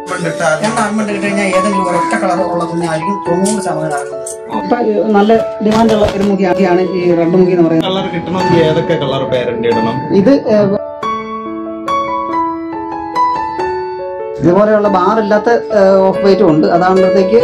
Almond ഇട്ടാൽ രണ്ട് almond ഇട്ട് കഴിഞ്ഞാൽ ഏതെങ്കിലും ഒരു ഒറ്റ കളർ ഉള്ള കുഞ്ഞായിരിക്കും തൊണ്ണൂറ് ശതമാനം ഇപ്പൊ നല്ല ഡിമാൻഡുള്ള ഒരു മുഖിയാണ് ഈ റെഡ് മുഖി എന്ന് പറയുന്നത് കളർ കിട്ടണമെങ്കിൽ ഏതൊക്കെ കളർ പേരന്റ് ഇടണം ഇത് ഏഹ്, ഇതുപോലെയുള്ള ബാർ ഇല്ലാത്ത ഓഫ് വൈറ്റും ഉണ്ട് അതാകുമ്പോഴത്തേക്ക്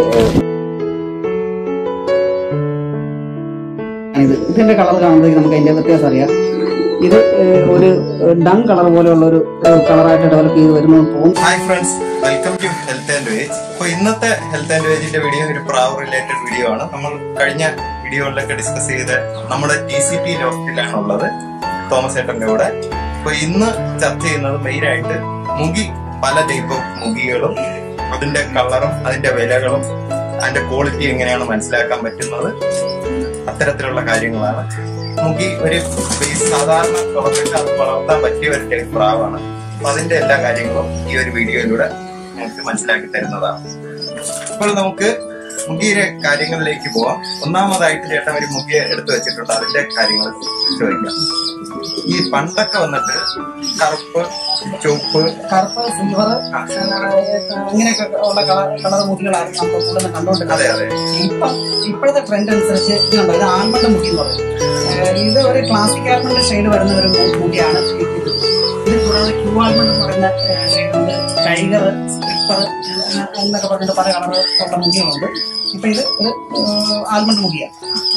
ഇത് ഇതിന്റെ കളർ കാണുമ്പോഴത്തേക്ക് നമുക്ക് അതിന്റെ വ്യത്യാസം അറിയാം ഇത് ഏഹ്, ഒരു ഡൺ കളർ പോലെയുള്ള ഒരു കളറായിട്ട് ഡെവലപ്പ് ചെയ്ത് വരുന്നു തോന്നുന്നു hi friends welcome to health and wage അപ്പൊ ഇന്നത്തെ ഹെൽത്ത് ആൻഡ് വേജിന്റെ വീഡിയോ ഒരു പ്രാവ് റിലേറ്റഡ് വീഡിയോ ആണ് നമ്മൾ കഴിഞ്ഞ വീഡിയോകളിലൊക്കെ ഡിസ്കസ് ചെയ്ത നമ്മുടെ ടി സി പി ലോഫ്റ്റിലാണ് ഉള്ളത് തോമസ് ഏട്ടന്റെ കൂടെ അപ്പൊ ഇന്ന് ചർച്ച ചെയ്യുന്നത് മെയിൻ ആയിട്ട് മുഗി പല ടൈപ്പ് ഓഫ് മുഗികളും അതിന്റെ കളറും അതിന്റെ വിലകളും അതിന്റെ ക്വാളിറ്റി എങ്ങനെയാണ് മനസ്സിലാക്കാൻ പറ്റുന്നത് അത്തരത്തിലുള്ള കാര്യങ്ങളാണ് മുഗി ഒരു ബേസ് സാധാരണ തുറന്നിട്ട് അത് വളർത്താൻ പറ്റിയ ഒരു ടൈപ്പ് പ്രാവാണ് അപ്പൊ അതിന്റെ എല്ലാ കാര്യങ്ങളും ഈ ഒരു വീഡിയോയിലൂടെ നമുക്ക് മനസ്സിലാക്കി തരുന്നതാണ് അപ്പോൾ നമുക്ക് മുഗിയുടെ കാര്യങ്ങളിലേക്ക് പോവാം ഒന്നാമതായിട്ട് ചേട്ടൻ ഒരു മുഗിയെ എടുത്തു വെച്ചിട്ടുണ്ട് അതിന്റെ കാര്യങ്ങൾ ചോദിക്കാം ഈ പണ്ടൊക്കെ വന്നിട്ട് കറുപ്പ് ചുവപ്പ് കറുപ്പ് സിൽവർ അങ്ങനെയൊക്കെ ഉള്ള കളർ മുഖികളായിരുന്നു നമ്മൾ കൂടുതൽ കണ്ടുകൊണ്ടിരുന്നത് അതെ അതെ ഇപ്പം ഇപ്പോഴത്തെ ട്രെൻഡ് അനുസരിച്ച് ഇത് കണ്ടോ ഇത് ആൽമണ്ട് മുഖി എന്ന് പറയും ഏഹ് ഇത് ഒരു ക്ലാസിക് ആൽമണ്ട് ഷെയ്ഡ് വരുന്ന ഒരു മുഖിയാണ് ഇത് ഇത് കൂടാതെ ക്യൂ ആൽമണ്ട് എന്ന് പറയുന്ന ഷെയ്ഡ് ഉണ്ട് ടൈഗർ സ്ലിപ്പർ എന്നൊക്കെ പറഞ്ഞിട്ട് പല കളർ ഉള്ള മുഖികളുണ്ട് ഇപ്പൊ ഇത് ഒരു ആൽമണ്ട് മുഖിയാണ്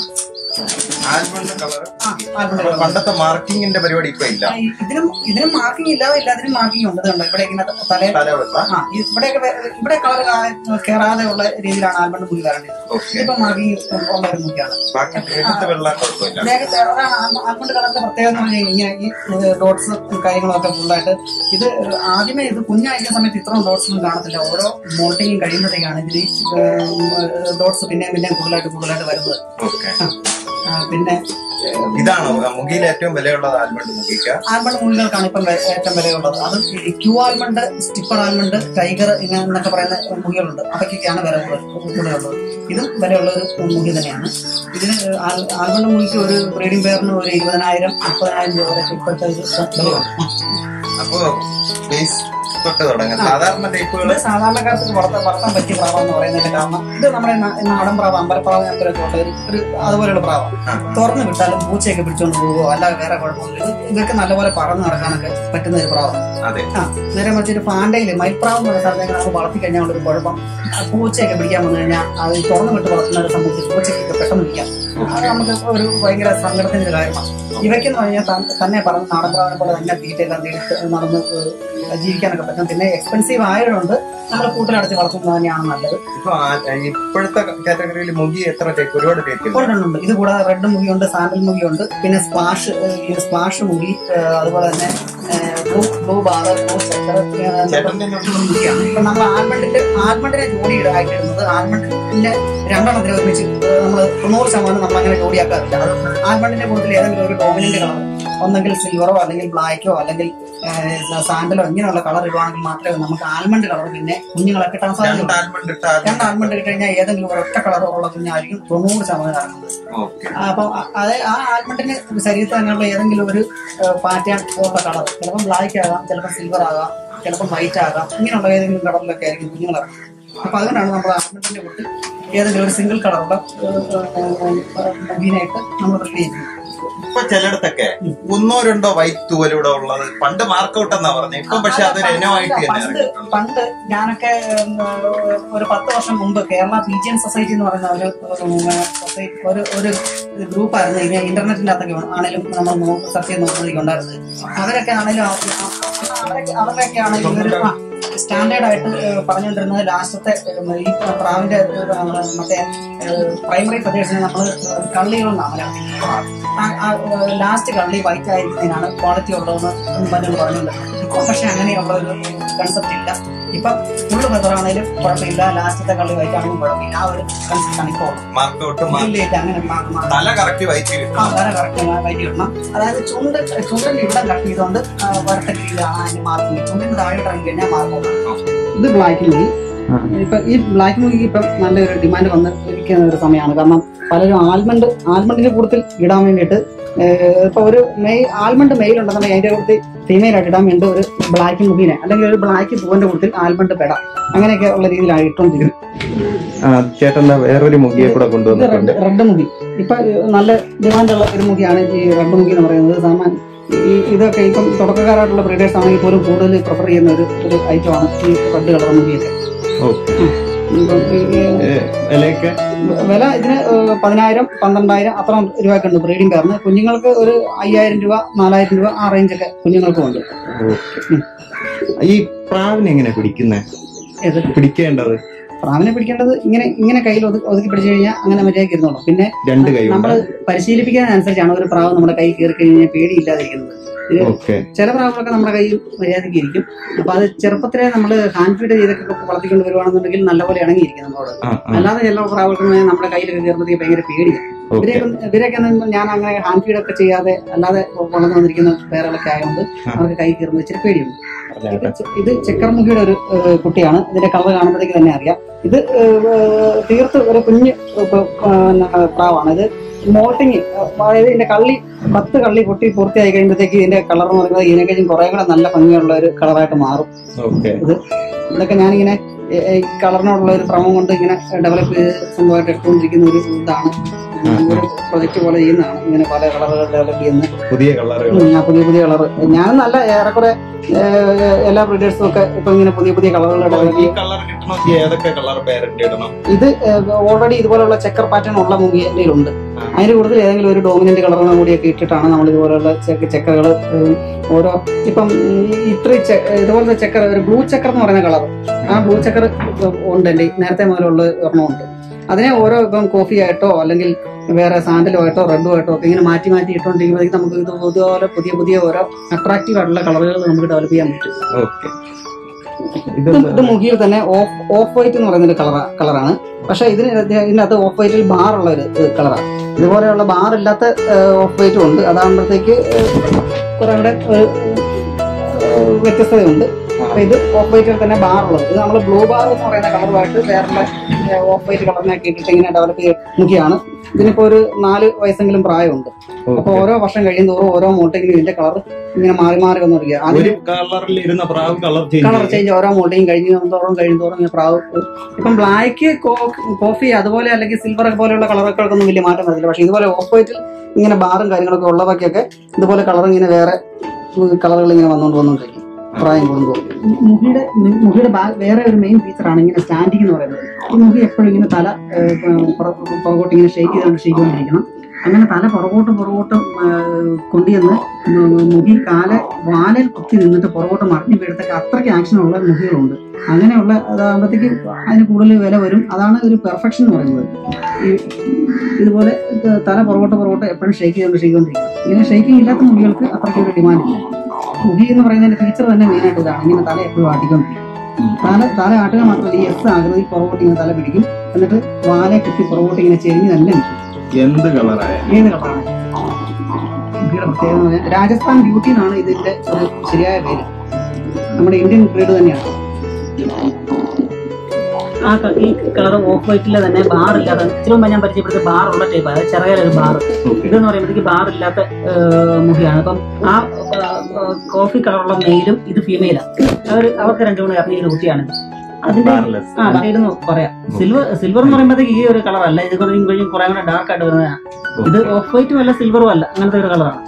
ആൽമണ്ട് കളർ ആ ആൽമണ്ട് കളർ പണ്ടത്തെ മാർക്കിങ്ങിന്റെ പരിപാടി ഇപ്പൊ ഇല്ല ഇതിനും ഇതിനും മാർക്കിംഗ് ഇല്ലാതെ എല്ലാത്തിനും മാർക്കിംഗ് ഉണ്ട് ഇത് കണ്ടോ ഇവിടെ ഇങ്ങനെ തലയിൽ തലവെള്ള ആ ഇവിടെയൊക്കെ വേ- ഇവിടെ കളർ കയറാതെ ഉള്ള രീതിയിലാണ് ആൽമണ്ട് മുഖി വരേണ്ടത് ഓക്കെ ഇതിപ്പോ മാർക്കിംഗ് ഉള്ള ഒരു മുഖിയാണ് ബാക്കി ദേഹത്തെ വെള്ളം കുഴപ്പമില്ല നേരത്തെ അതാണ് ആൽമ- ആൽമണ്ട് കളറിന്റെ പ്രത്യേകത എന്ന് പറഞ്ഞാൽ ഇങ്ങനെ ഈ ഡോട്ട്സ് കാര്യങ്ങളൊക്കെ ഫുള്ളായിട്ട് ഇത് ആദ്യമേ ഇത് കുഞ്ഞായിരിക്കുന്ന സമയത്ത് ഇത്രയും ഡോട്ട്സ് ഒന്നും കാണത്തില്ല ഓരോ മോൾട്ടിങ്ങും കഴിയുമ്പോഴത്തേക്കാണ് ഇതിന് ഡോട്ട്സ് പിന്നെയും പിന്നെയും കൂടുതലായിട്ട് കൂടുതലായിട്ട് വരുന്നത് ഓക്കെ ആ, പിന്നെ ഇതാണോ മുഖിയിൽ ഏറ്റവും വിലയുള്ളത് ആൽമണ്ട് മുഖിക്ക ആൽമണ്ട് മുള്ളുകൾക്കാണ് ഇപ്പം വേ- ഏറ്റവും വിലയുള്ളത് അത് ഈ ക്യൂ ആൽമണ്ട് സ്റ്റിപ്പർ ആൽമണ്ട് ടൈഗർ ഇങ്ങനെ എന്നൊക്കെ പറയുന്ന മുഖികളുണ്ട് അതൊക്കെയാണ് വില കൂടുതൽ കൂടുതലുള്ളത് ഇതും വിലയുള്ള ഒരു മുഖി തന്നെയാണ് ഇതിന് ആൽ- ആൽമണ്ട് മുഖിക്ക് ഒരു ബ്രീഡിംഗ് പെയറിന് ഒരു ഇരുപതിനായിരം മുപ്പതിനായിരം രൂപ വരെ ഇപ്പോഴത്തെ ഇത് വിലയുണ്ട് അപ്പോ ബേസ് തൊട്ട് തുടങ്ങാം സാധാരണ ടൈപ്പുകൾ ഇത് സാധാരണക്കാർക്ക് വളർത്താൻ വളർത്താൻ പറ്റിയ പ്രാവ എന്ന് പറയുന്നതിന്റെ കാരണം ഇത് നമ്മുടെ നാ- നാടൻ പ്രാവ് അമ്പലപ്രാവ് ഞങ്ങൾക്കൊക്കെ ഉള്ള ഒരു- ഒരു അതുപോലെയുള്ള പ്രാവ ആ. തുറന്നു വിട്ടാലും പൂച്ചയൊക്കെ പിടിച്ചോണ്ട് പോവുകയോ അല്ലാതെ വേറെ കുഴപ്പമൊന്നുമില്ല ഇത് ഇതൊക്കെ നല്ലപോലെ പറന്ന് നടക്കാനൊക്കെ പറ്റുന്ന ഒരു പ്രാവാണ് അതെ ആ നേരെ മറിച്ച് ഒരു പാണ്ടയില് മൈൽപ്രാവ് എന്ന് പറയുന്ന സ്ഥലത്തേക്ക് നമുക്ക് വളർത്തി കഴിഞ്ഞാൽ ഒരു കുഴപ്പം ആ പൂച്ചയൊക്കെ പിടിക്കാൻ വന്നു കഴിഞ്ഞാൽ അത് തുറന്നു വിട്ട് വളർത്തുന്നവരെ സംബന്ധിച്ച് പൂച്ചയ്ക്കൊക്കെ പെട്ടെന്ന് പിടിക്കാം അത് നമുക്ക് ഒരു ഭയങ്കര സങ്കടത്തിന്റെ ഒരു കാര്യമാണ് ഇവയ്ക്കെന്ന് പറഞ്ഞാൽ തൻ- തന്നെ പറഞ്ഞ് നാടൻ പ്രാവിനെ പോലെ തന്നെ തീറ്റയെല്ലാം തീർത്ത് നടന്ന് ഏഹ് ജീവിക്കാനൊക്കെ പറ്റും പിന്നെ എക്സ്പെൻസീവ് ആയതുകൊണ്ട് നമ്മൾ കൂട്ടിലടച്ച് വളർത്തുന്നത് തന്നെയാണ് നല്ലത് ഇപ്പൊ ആ- ഇപ്പോഴത്തെ കാറ്റഗറിയിൽ മുഖി എത്ര ടൈപ്പ് ഒരുപാട് ടൈപ്പ് ഉണ്ട് ഒരെണ്ണമുണ്ട് ഇത് കൂടാതെ റെഡ് മുഖിയുണ്ട് സാൻഡൽ മുഖിയുണ്ട് പിന്നെ സ്പ്ലാഷ് സ്പ്ലാഷ് മുഖി ഏഹ് അതുപോലെ തന്നെ ബ്ലൂ ബ്ലൂ ബാർ ബ്ലൂ സെറ്റർ ചേട്ടന്റെ മുഖിയാണ് ഇപ്പൊ നമ്മൾ ആൽമണ്ടിന്റെ ആൽമണ്ടിനെ ജോഡി ആയിട്ട് ഇടുന്നത് ആൽമണ്ടിന്റെ രണ്ടെണ്ണത്തിന് ഒരുമിച്ച് നമ്മൾ തൊണ്ണൂറ് ശതമാനം നമ്മൾ അങ്ങനെ ജോഡിയാക്കാറില്ല ആൽമണ്ടിന്റെ കൂട്ടത്തിൽ ഏതെങ്കിലും ഒരു ഡോമിനന്റ് കളർ ഒന്നെങ്കിൽ സിൽവറോ അല്ലെങ്കിൽ ബ്ലാക്കോ അല്ലെങ്കിൽ സാൻഡലോ ഇങ്ങനെയുള്ള കളർ ഇടുവാണെങ്കിൽ മാത്രമേ നമുക്ക് ആൽമണ്ട് കളർ പിന്നെ കുഞ്ഞുങ്ങളെ കിട്ടാൻ സാധ്യതയുള്ളൂ രണ്ട് ആൽമണ്ട് ഇട്ടാൽ രണ്ട് ആൽമണ്ട് ഇട്ട് കഴിഞ്ഞാൽ ഏതെങ്കിലും ഒരു ഒറ്റ കളർ ഉള്ള കുഞ്ഞായിരിക്കും തൊണ്ണൂറ് ശതമാനം ഇറങ്ങുന്നത് ഓക്കെ അപ്പൊ അത് ആ ആൽമണ്ടിന് ശരീരത്തിൽ തന്നെയുള്ള ഏതെങ്കിലും ഒരു പാറ്റേൺ ഉള്ള കളർ ചിലപ്പോൾ ബ്ലാക്ക് ആകാം ചിലപ്പോൾ സിൽവർ ആകാം ചിലപ്പോൾ വൈറ്റ് ആകാം ഇങ്ങനെയുള്ള ഏതെങ്കിലും കളറിലൊക്കെ ആയിരിക്കും കുഞ്ഞുങ്ങൾ ഇറങ്ങുന്നത് അപ്പൊ അതുകൊണ്ടാണ് നമ്മൾ ആൽമണ്ടിന്റെ കൂട്ട് ഏതെങ്കിലും ഒരു സിംഗിൾ കളറുള്ള മുഖീനായിട്ട് നമ്മൾ പ്രിഫർ ചെയ്യുന്നത് ഇപ്പൊ ചിലയിടത്തൊക്കെ ഒന്നോ രണ്ടോ വൈറ്റ് തൂവലൂടെ ഉള്ളത് പണ്ട് മാർക്കൗട്ട് എന്നാ പറഞ്ഞത് ഇപ്പൊ പക്ഷെ അതൊരു ഇനമായിട്ട് തന്നെ പണ്ട് ഇറങ്ങിയിട്ടുണ്ട് പണ്ട് ഞാനൊക്കെ ഉം, ഒരു പത്ത് വർഷം മുമ്പ് കേരള പീജിയൻ സൊസൈറ്റി എന്ന് പറയുന്ന ഒരു ഉം, സൊസൈറ്റി ഒരു ഒരു ഗ്രൂപ്പ് ആയിരുന്നു ഇങ്ങനെ ഇന്റർനെറ്റിന്റെ അകത്തൊക്കെ ആണെങ്കിലും നമ്മൾ സെർച്ച് ചെയ്ത് നോക്കുന്നതൊക്കെ ഉണ്ടായിരുന്നത് അവരൊക്കെ ആണെങ്കിലും ആ- ആ- അവരൊക്കെ അവരുടെയൊക്കെ ആണെങ്കിലും ഒരു സ്റ്റാൻഡേർഡ് ആയിട്ട് ഏഹ്, പറഞ്ഞുകൊണ്ടിരുന്നത് ലാസ്റ്റത്തെ ഏഹ്, ഈ പ്രാവിന്റെ ഏഹ്, മറ്റേ പ്രൈമറി പ്രദേശത്തിന് നമ്മൾ കള്ളികളെന്നാണ് മലയാളത്തിൽ ലാസ്റ്റ് കള്ളി വൈറ്റ് ആയിരിക്കുന്നതിനാണ് ക്വാളിറ്റി ഉള്ളതെന്ന് പറഞ്ഞു പറഞ്ഞുകൊണ്ടിരുന്നത് ഇപ്പൊ പക്ഷെ അങ്ങനെയുള്ള ഒരു കൺസെപ്റ്റ് ഇല്ല ഇപ്പം ഫുള്ള് വെതറാണേലും കുഴപ്പമില്ല ലാസ്റ്റത്തെ കള്ളി വൈറ്റ് ആണെങ്കിലും കുഴപ്പമില്ല ആ ഒരു കൺസെപ്റ്റ് ആണ് ഇപ്പോൾ മാർക്കൗട്ട് ഇല്ല ഇല്ല അങ്ങനെ മാ- മാ- തല കറക്റ്റ് വൈറ്റ് ആ കിട്ടണം വേറെ കറക്റ്റ് വൈറ്റ് കിട്ടണം അതായത് ചുണ്ട് ചുണ്ടിന്റെ ഇവിടെ കട്ട് ചെയ്തുകൊണ്ട് വരട്ട രീതിയിലാണ് അതിന്റെ മാർക്കിംഗ് ചുണ്ടിന് താഴെ ഇറങ്ങി കഴിഞ്ഞാൽ മാർക്കും ഇത് ബ്ലാക്ക് മുഖി ഇപ്പൊ ഈ ബ്ലാക്ക് മുഖിക്ക് ഇപ്പം നല്ലൊരു ഡിമാൻഡ് വന്ന് ഇരിക്കുന്ന ഒരു സമയമാണ് കാരണം പലരും ആൽമണ്ട് ആൽമണ്ടിന്റെ കൂട്ടത്തിൽ ഇടാൻ വേണ്ടിയിട്ട് ഏഹ്, ഇപ്പൊ ഒരു മെയ് ആൽമണ്ട് മെയിൽ ഉണ്ടെന്നുണ്ടെങ്കിൽ അതിന്റെ കൂട്ടത്തിൽ ഫീമെയിൽ ആയിട്ട് ഇടാൻ വേണ്ടി ഒരു ബ്ലാക്ക് മുഖീനെ അല്ലെങ്കിൽ ഒരു ബ്ലാക്ക് പൂവിന്റെ കൂട്ടത്തിൽ ആൽബണ്ട് പെട അങ്ങനെയൊക്കെ ഉള്ള രീതിയിലാണ് ഇട്ടുകൊണ്ടിരിക്കുന്നത് ചേട്ടൻ വേറൊരു മുഖിയെ കൂടെ ഇത് കൊണ്ടുവന്നിട്ടുണ്ട് റെഡ് റെഡ് മുഖി ഇപ്പൊ ഏഹ്, നല്ല ഡിമാൻഡുള്ള ഒരു മുഖിയാണ് ഈ റെഡ് മുഖി എന്ന് പറയുന്നത് സാമാന്യ ഈ ഇതൊക്കെ ഇപ്പം തുടക്കക്കാരായിട്ടുള്ള ബ്രീഡേഴ്സ് ആണെങ്കിൽ പോലും കൂടുതൽ പ്രിഫർ ചെയ്യുന്ന ഒരു ഒരു ഐറ്റമാണ് ഈ റെഡ് കളർ മുഖിയൊക്കെ ഓക്കെ ഇപ്പം ഈ- ഈ വിലയൊക്കെ വില ഇതിന് ഏഹ്, പതിനായിരം പന്ത്രണ്ടായിരം അത്ര രൂപയൊക്കെ ഉണ്ട് ബ്രീഡിംഗ് കാറിന് കുഞ്ഞുങ്ങൾക്ക് ഒരു അയ്യായിരം രൂപ നാലായിരം രൂപ ആ റേഞ്ചൊക്കെ കുഞ്ഞുങ്ങൾക്കും ഉണ്ട് ഓക്കെ ഈ പ്രാവിനെ എങ്ങനെ പിടിക്കുന്നേ ഏത് പിടിക്കേണ്ടത് പ്രാവിനെ പിടിക്കേണ്ടത് ഇങ്ങനെ ഇങ്ങനെ കയ്യിൽ ഒതു- ഒതുക്കി പിടിച്ചു കഴിഞ്ഞാൽ അങ്ങനെ മര്യാദയ്ക്ക് ഇരുന്നോളും പിന്നെ രണ്ട് കൈ നമ്മൾ പരിശീലിപ്പിക്കുന്നതനുസരിച്ചാണ് ഒരു പ്രാവ് നമ്മുടെ കൈ കയറി കഴിഞ്ഞാൽ പേടിയില്ലാതിരിക്കുന്നത് ഇത് ഓക്കെ ചില പ്രാവുകളൊക്കെ നമ്മുടെ കയ്യിൽ മര്യാദയ്ക്ക് ഇരിക്കും അപ്പൊ അത് ചെറുപ്പത്തിലെ നമ്മൾ ഹാൻഡ് ഫീഡ് ചെയ്തൊക്കെ വളർത്തിക്കൊണ്ട് വരുവാണെന്നുണ്ടെങ്കിൽ നല്ലപോലെ ഇണങ്ങിയിരിക്കും നമ്മളോട് ആ ആ അല്ലാതെ ചില പ്രാവുകൾക്ക് നമ്മുടെ കയ്യിലൊക്കെ കയറുമ്പോഴത്തേക്ക് ഭയങ്കര പേടിയാണ് ഓക്കെ ഇവരെയൊക്കെ ഇവരൊക്കെ എന്ന് ഞാൻ അങ്ങനെ ഹാൻഡ് ഫീഡ് ഒക്കെ ചെയ്യാതെ അല്ലാതെ വളർന്നു വന്നിരിക്കുന്ന പേരുകളൊക്കെ ആയതുകൊണ്ട് ആ. അവർക്ക് കൈ കയറുമ്പോൾ ഇച്ചിരി പേടിയുണ്ട് അതെ, ഇത് അതെ. ചെ- ഇത് ചെക്കർമുഖിയുടെ ഒരു ഏഹ്, കുട്ടിയാണ് ഇതിന്റെ കളർ കാണുമ്പോഴത്തേക്ക് തന്നെ അറിയാം ഇത് ഏഹ്, തീർത്ത് ഒരു കുഞ്ഞ് ഏഹ്, ഏഹ്, പ്രാവാണ് ഇത് മോൾട്ടിങ് അതായത് ഇതിന്റെ കള്ളി പത്ത് കള്ളി പൊട്ടി പൂർത്തിയായി കഴിയുമ്പോഴത്തേക്ക് ഇതിന്റെ കളർ എന്ന് പറയുന്നത് ഇതിനെക്കഴിഞ്ഞും കുറെ കൂടെ നല്ല ഭംഗിയുള്ള ഒരു കളറായിട്ട് മാറും ഓക്കെ ഇതൊക്കെ ഞാനിങ്ങനെ ഏഹ്, ഈ കളറിനോടുള്ള ഒരു ഭ്രമം കൊണ്ട് ഇങ്ങനെ ഡെവലപ്പ് ചെയ്ത് സ്വന്തമായിട്ട് എടുത്തുകൊണ്ടിരിക്കുന്ന ഒരു ഇതാണ് ഒരു പ്രൊജക്ട് പോലെ ചെയ്യുന്നതാണ് ഇങ്ങനെ പല കളറുകൾ ഡെവലപ്പ് ചെയ്യുന്നത് പുതിയ കളറുകൾ ഉം, ആ പുതിയ പുതിയ കളർ ഞാൻ നല്ല ഏറെക്കുറെ ഏഹ്, എല്ലാ ബ്രീഡേഴ്സും ഒക്കെ ഇപ്പൊ ഇങ്ങനെ പുതിയ പുതിയ കളറുകൾ ഡെവലപ്പ് ഈ കളർ കിട്ടണമെങ്കിൽ ഏതൊക്കെ കളർ പേരന്റ് ഇടണം ഇത് ഓൾറെഡി ഇതുപോലുള്ള ചെക്കർ പാറ്റേൺ ഉള്ള മുഖി എൻ്റെ കയ്യിലുണ്ട് ആ. അതിന് കൂടുതൽ ഏതെങ്കിലും ഒരു ഡോമിനന്റ് കളറും കൂടിയൊക്കെ ഇട്ടിട്ടാണ് നമ്മൾ ഇതുപോലുള്ള ചെക്കറുകൾ ഓരോ ഇപ്പം ഈ ഇത്ര ചെ- ഇതുപോലത്തെ ചെക്കർ ഒരു ബ്ലൂ ചെക്കർ എന്ന് പറയുന്ന കളർ ആ ബ്ലൂ ചെക്കർ ഉണ്ട് എൻ്റെ നേരത്തെ മുതലുള്ള ഒരെണ്ണമുണ്ട് അതിനെ ഓരോ ഇപ്പം കോഫി ആയിട്ടോ അല്ലെങ്കിൽ വേറെ സാൻഡലോ ആയിട്ടോ റെഡോ ആയിട്ടോ ഒക്കെ ഇങ്ങനെ മാറ്റി മാറ്റി ഇട്ടുകൊണ്ടിരിക്കുമ്പോഴേക്കും നമുക്ക് ഇത് ഇതുപോലെ പുതിയ പുതിയ ഓരോ അട്രാക്റ്റീവ് ആയിട്ടുള്ള കളറുകൾ നമുക്ക് ഡെവലപ്പ് ചെയ്യാൻ പറ്റും ഓക്കെ ഇത് ഇത് മുഖിയിൽ തന്നെ ഓഫ് ഓഫ് വൈറ്റ് എന്ന് പറയുന്ന ഒരു കളറാ കളറാണ് പക്ഷെ ഇതിന് ഇതിനകത്ത് ഓഫ് വൈറ്റിൽ ബാർ ഉള്ള ഒരു കളറാണ് ഇതുപോലെയുള്ള ബാർ ഇല്ലാത്ത ഓഫ് വൈറ്റും ഉണ്ട് അതാകുമ്പോഴത്തേക്ക് കുറെ കൂടെ ഒരു ഏഹ്, വ്യത്യസ്തതയുണ്ട് അപ്പൊ ഇത് ഓഫ് വൈറ്റിൽ തന്നെ ബാർ ഉള്ളത് ഇത് നമ്മൾ ബ്ലൂ ബാർ എന്ന് പറയുന്ന കളറുമായിട്ട് വേറെ ഓഫ് വൈറ്റ് കളറിനൊക്കെ ഇട്ടിട്ട് ഇങ്ങനെ ഡെവലപ്പ് ചെയ്ത് മുഖിയാണ് ഇതിനിപ്പോ ഒരു നാല് വയസ്സെങ്കിലും പ്രായമുണ്ട് അപ്പൊ ഓരോ വർഷം കഴിയുന്തോറും ഓരോ മോട്ടിങ്ങിനും ഇതിന്റെ കളർ ഇങ്ങനെ മാറി മാറി വന്നിരിക്കുക ആദ്യം ഒരു കളറിൽ ഇരുന്ന പ്രാവ് കളർ കളർ ചേഞ്ച് ചേഞ്ച് ഓരോ മോൾഡിങ് കഴിഞ്ഞ് തോറും കഴിയുന്തോറും ഇങ്ങനെ പ്രാവ് ഇപ്പം ബ്ലാക്ക് കോഫി അതുപോലെ അല്ലെങ്കിൽ സിൽവർ പോലെയുള്ള കളറുകൾക്കൊന്നും വലിയ മാറ്റം വരത്തില്ല പക്ഷെ ഇതുപോലെ ഓഫ് വൈറ്റിൽ ഇങ്ങനെ ബാറും കാര്യങ്ങളൊക്കെ ഉള്ളവയ്ക്കൊക്കെ ഇതുപോലെ കളർ ഇങ്ങനെ വേറെ കളറുകൾ ഇങ്ങനെ വന്നുകൊണ്ട് വന്നുകൊണ്ടിരിക്കും പ്രായം കൂടുമ്പോൾ മുഹിയുടെ മുഹിയുടെ ബാ- വേറെ ഒരു മെയിൻ ഫീച്ചറാണ് ഇങ്ങനെ സ്റ്റാൻഡിങ് എന്ന് പറയുന്നത് ഈ മുഹി എപ്പോഴും ഇങ്ങനെ തല ഏഹ്, പുറ- പുറകോട്ട് ഇങ്ങനെ ഷെയ്ക്ക് ചെയ്തുകൊണ്ട് ഷെയ്ക്ക് കൊണ്ടിരിക്കണം അങ്ങനെ തല പുറകോട്ടും പുറകോട്ടും ഏഹ്, കൊണ്ടുചെന്ന് മു- മുഖി കാല വാലയിൽ കുത്തി നിന്നിട്ട് പുറകോട്ട് മറിഞ്ഞു വീഴത്തൊക്കെ അത്രയ്ക്ക് ആക്ഷനുള്ള മുഖികളുണ്ട് അങ്ങനെയുള്ള അതാകുമ്പോഴത്തേക്ക് അതിന് കൂടുതൽ വില വരും അതാണ് ഒരു പെർഫെക്ഷൻ എന്ന് പറയുന്നത് ഈ ഇതുപോലെ ഇത് തല പുറകോട്ട് പുറകോട്ട് എപ്പോഴും ഷെയ്ക്ക് ചെയ്തുകൊണ്ട് ഷെയ്ക്ക് കൊണ്ടിരിക്കണം ഇങ്ങനെ ഷെയ്ക്കിംഗ് ഇല്ലാത്ത മുഖികൾക്ക് അത്രയ്ക്ക് ഒരു ഡിമാൻഡ് ഇല്ല മുഖി എന്ന് പറയുന്നതിന്റെ ഫീച്ചർ തന്നെ മെയിനായിട്ട് ഇതാണ് ഇങ്ങനെ തല എപ്പോഴും ആട്ടിക്കൊണ്ടിരിക്കും തല തല ആട്ടുക മാത്രമല്ല ഈ എസ് ആകൃതി പുറകോട്ട് ഇങ്ങനെ തല പിടിക്കും എന്നിട്ട് വാലെ കുത്തി പുറകോട്ട് ഇങ്ങനെ ചെരിഞ്ഞ് തന്നെ നിൽക്കും എന്ത് കളറായ ഏത് കളറാണ് മുഖിയുടെ പ്രത്യേകത എന്ന് പറഞ്ഞാൽ രാജസ്ഥാൻ ബ്യൂട്ടി എന്നാണ് ഇതിന്റെ ഒരു ശരിയായ പേര് നമ്മുടെ ഇന്ത്യൻ ബ്രീഡ് തന്നെയാണ് ആ ക- ഈ കളർ ഓഫ് വൈറ്റിലെ തന്നെ ബാർ ഇല്ലാതെ ഇച്ചിരി മുമ്പ് ഞാൻ പരിചയപ്പെടുത്തിയ ബാർ ഉള്ള ടൈപ്പ് അതായത് ചെറിയൊരു ബാർ ഇതെന്ന് പറയുമ്പോഴത്തേക്ക് ബാർ ഇല്ലാത്ത ഏഹ്, മുഖിയാണ് അപ്പം ആ കോഫി കളറുള്ള മെയിലും ഇത് ഫീമെയിലാണ് അവർ അവർക്ക് രണ്ടു മൂന്ന് ഇറങ്ങിയ കുട്ടിയാണ് അതിന്റെ Barless. ആ ഷെയ്ഡ് പറയാം സിൽവർ സിൽവർ എന്ന് പറയുമ്പോഴത്തേക്ക് ഈ ഒരു കളർ അല്ല ഇത് കുറേ കഴിഞ്ഞ് കുറെ കൂടെ ഡാർക്ക് ആയിട്ട് വരുന്നതാണ് ഇത് ഓഫ് വൈറ്റും അല്ല സിൽവറും അല്ല അങ്ങനത്തെ ഒരു കളറാണ്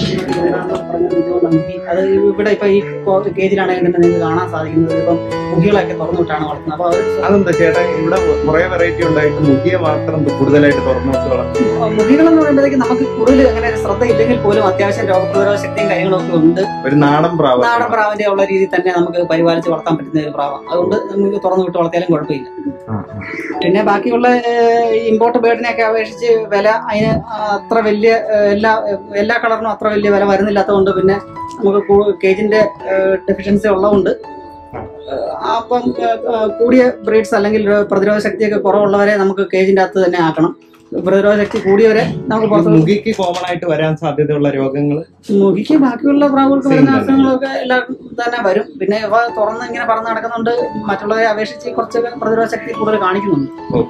അത് ഇവിടെ ഇപ്പൊ ഈ കേജിലാണെങ്കിൽ തന്നെ നിങ്ങൾക്ക് കാണാൻ സാധിക്കുന്നത് ഇപ്പം മുഖികളൊക്കെ തുറന്നു വിട്ടാണ് വളർത്തുന്നത് അപ്പൊ അവർ അതെന്താ ചേട്ടാ ഇവിടെ കുറെ വെറൈറ്റി ഉണ്ടായിട്ട് മുഖിയെ മാത്രം കൂടുതലായിട്ട് തുറന്നു വെച്ച് വളർത്തുന്നു മുഖികൾ എന്ന് പറയുമ്പോഴത്തേക്ക് നമുക്ക് കൂടുതൽ അങ്ങനെ ഒരു ശ്രദ്ധ ഇല്ലെങ്കിൽ പോലും അത്യാവശ്യം രോഗപ്രതിരോധ ശക്തിയും കാര്യങ്ങളൊക്കെ ഉണ്ട് ഒരു നാടൻ പ്രാവ് നാടൻ പ്രാവിന്റെ ഉള്ള രീതിയിൽ തന്നെ നമുക്ക് പരിപാലിച്ച് വളർത്താൻ പറ്റുന്ന ഒരു പ്രാവാണ് അതുകൊണ്ട് നമുക്ക് തുറന്നു വിട്ട് വളർത്തിയാലും കുഴപ്പമില്ല ആ, ആ. പിന്നെ പിന്നെ ബാക്കിയുള്ള ഇമ്പോർട്ട് ബേർഡിനെയൊക്കെ അപേക്ഷിച്ച് വില അതിന് അത്ര വലിയ ഏഹ്, എല്ലാ എല്ലാ കളറിനും അത്ര വലിയ വില വരുന്നില്ലാത്തതുകൊണ്ട് പിന്നെ നമുക്ക് കൂ- കേജിന്റെ ഡെഫിഷ്യൻസി ഉള്ളതുകൊണ്ട് ഏഹ്, അപ്പം ഏഹ്, കൂടിയ ബ്രീഡ്സ് അല്ലെങ്കിൽ ഒരു പ്രതിരോധ ശക്തിയൊക്കെ കുറവുള്ളവരെ നമുക്ക് കേജിന്റെ അകത്ത് തന്നെ ആക്കണം പ്രതിരോധ ശക്തി കൂടിയവരെ നമുക്ക് പുറത്ത് മുഖിക്ക് കോമൺ ആയിട്ട് വരാൻ സാധ്യതയുള്ള രോഗങ്ങൾ മുഖിക്ക് ബാക്കിയുള്ള പ്രാവുകൾക്ക് വരുന്ന Same തന്നെ. അസുഖങ്ങളൊക്കെ എല്ലാവർക്കും തന്നെ വരും പിന്നെ ഇവ തുറന്ന് ഇങ്ങനെ പറന്ന് നടക്കുന്നുണ്ട് മറ്റുള്ളവരെ അപേക്ഷിച്ച് കുറച്ചൊക്കെ പ്രതിരോധ ശക്തി കൂടുതൽ കാണിക്കുന്നുണ്ട് ഓക്കെ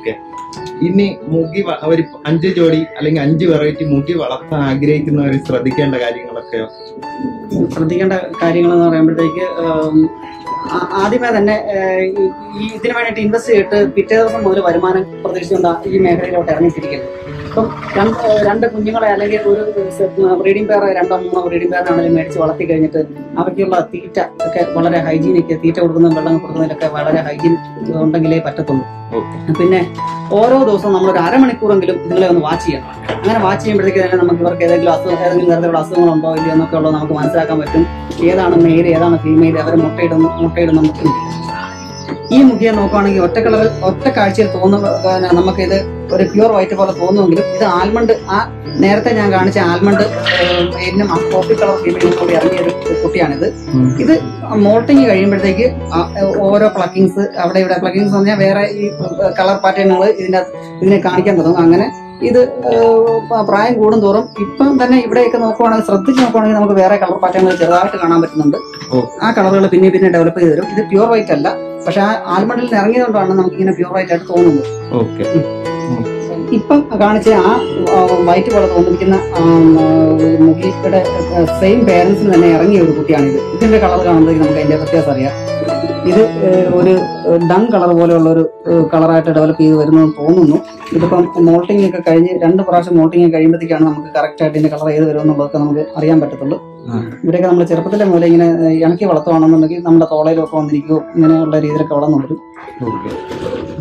ഇനി മുഗി വ- ഒരു അഞ്ച് ജോഡി അല്ലെങ്കിൽ അഞ്ച് വെറൈറ്റി മുഗി വളർത്താൻ ആഗ്രഹിക്കുന്നവർ ശ്രദ്ധിക്കേണ്ട കാര്യങ്ങളൊക്കെയോ ശ്രദ്ധിക്കേണ്ട കാര്യങ്ങൾ എന്ന് പറയുമ്പോഴത്തേക്ക് ഉം, ആ- ആദ്യമേ തന്നെ ഏഹ്, ഈ- ഈ ഇതിനു വേണ്ടിയിട്ട് ഇൻവെസ്റ്റ് ചെയ്തിട്ട് പിറ്റേ ദിവസം മുതൽ വരുമാനം പ്രതീക്ഷിച്ചുകൊണ്ട് ഈ മേഖലയിലോട്ട് ഇറങ്ങിത്തിരിക്കുന്നത് ഇപ്പം രണ്ട് ഏഹ്, രണ്ട് കുഞ്ഞുങ്ങളെ അല്ലെങ്കിൽ ഒരു ബ്രീഡിംഗ് പെയർ രണ്ടോ മൂന്നോ ബ്രീഡിംഗ് പെയറിനാണെങ്കിലും മേടിച്ച് വളർത്തി കഴിഞ്ഞിട്ട് അവയ്ക്കുള്ള തീറ്റ ഒക്കെ വളരെ ഹൈജീനിക്ക് തീറ്റ കൊടുക്കുന്നതും വെള്ളം കൊടുക്കുന്നതിലൊക്കെ വളരെ ഹൈജീൻ ഉണ്ടെങ്കിലേ പറ്റത്തുള്ളൂ ഓക്കെ പിന്നെ ഓരോ ദിവസവും നമ്മൾ ഒരു അരമണിക്കൂറെങ്കിലും ഇതുങ്ങളെ ഒന്ന് വാച്ച് ചെയ്യണം അങ്ങനെ വാച്ച് ചെയ്യുമ്പോഴത്തേക്ക് തന്നെ നമുക്ക് ഇവർക്ക് ഏതെങ്കിലും അസുഖം ഏതെങ്കിലും തരത്തിലുള്ള അസുഖങ്ങളുണ്ടോ ഇല്ലയോ എന്നൊക്കെ ഉള്ളത് നമുക്ക് മനസ്സിലാക്കാൻ പറ്റും ഏതാണ് മെയിൽ ഏതാണ് ഫീമെയിൽ അവർ മുട്ടയിടുന്നു മുട്ടയിടുന്ന മുട്ട ഈ മുഖിയെ നോക്കുകയാണെങ്കിൽ ഒറ്റ കളർ ഒറ്റ കാഴ്ചയിൽ തോന്നുന്ന നമുക്ക് ഇത് ഒരു പ്യൂർ വൈറ്റ് പോലെ തോന്നുമെങ്കിലും ഇത് ആൽമണ്ട് ആ നേരത്തെ ഞാൻ കാണിച്ച ആൽമണ്ട് എന്നും കോഫി കളർ ഫീമെയിലും കൂടി ഇറങ്ങിയ ഒരു കുട്ടിയാണിത് ഇത് മോൾട്ടിങ് കഴിയുമ്പോഴത്തേക്ക് ആ, ഓരോ പ്ലക്കിങ്സ് അവിടെ ഇവിടെ പ്ലക്കിങ്സ് പറഞ്ഞാൽ വേറെ ഈ കളർ പാറ്റേണുകൾ ഇതിന്റെ ഇതിനെ കാണിക്കാൻ തുടങ്ങും അങ്ങനെ ഇത് ഏഹ്, പ്രായം കൂടുന്തോറും ഇപ്പം തന്നെ ഇവിടെയൊക്കെ നോക്കുവാണെങ്കിൽ ശ്രദ്ധിച്ച് നോക്കുവാണെങ്കിൽ നമുക്ക് വേറെ കളർ പാറ്റേണുകൾ ചെറുതായിട്ട് കാണാൻ പറ്റുന്നുണ്ട് ഓ. ആ കളറുകൾ പിന്നെ പിന്നെ ഡെവലപ്പ് ചെയ്ത് വരും ഇത് പ്യൂർ വൈറ്റ് അല്ല പക്ഷെ ആ ആൽമണ്ടിൽ നിന്ന് ഇറങ്ങിയതുകൊണ്ടാണ് നമുക്ക് ഇങ്ങനെ പ്യൂർ വൈറ്റ് ആയിട്ട് തോന്നുന്നത് ഓക്കെ ഇപ്പം കാണിച്ച ആ വൈറ്റ് പോലെ തോന്നിരിക്കുന്ന ആ, ആ, മുഖിയുടെ സെയിം പേരൻസിന് തന്നെ ഇറങ്ങിയ ഒരു കുട്ടിയാണിത് ഇതിന്റെ കളർ കാണുമ്പോഴേക്കും നമുക്ക് അതിന്റെ വ്യത്യാസം അറിയാം ഇത് ഏഹ്, ഒരു ഡങ് കളർ പോലെയുള്ള ഒരു കളറായിട്ട് ഡെവലപ്പ് ചെയ്ത് വരുന്നെന്ന് തോന്നുന്നു ഇതിപ്പം മോൾട്ടിംഗ് ഒക്കെ കഴിഞ്ഞ് രണ്ട് പ്രാവശ്യം മോൾട്ടിംഗ് കഴിയുമ്പോഴത്തേക്കാണ് നമുക്ക് കറക്റ്റ് ആയിട്ട് ഇതിന്റെ കളർ ഏത് വരും എന്നുള്ളതൊക്കെ നമുക്ക് അറിയാൻ പറ്റത്തുള്ളൂ ഇവരൊക്കെ നമ്മൾ ചെറുപ്പത്തിലെ മുതലേ ഇങ്ങനെ ഏഹ്, ഇണക്കി വളർത്തുവാണെന്നുണ്ടെങ്കിൽ നമ്മുടെ തോളയിലൊക്കെ വന്നിരിക്കുകയോ ഇങ്ങനെയുള്ള രീതിയിലൊക്കെ വളർന്നു വരും ഓക്കെ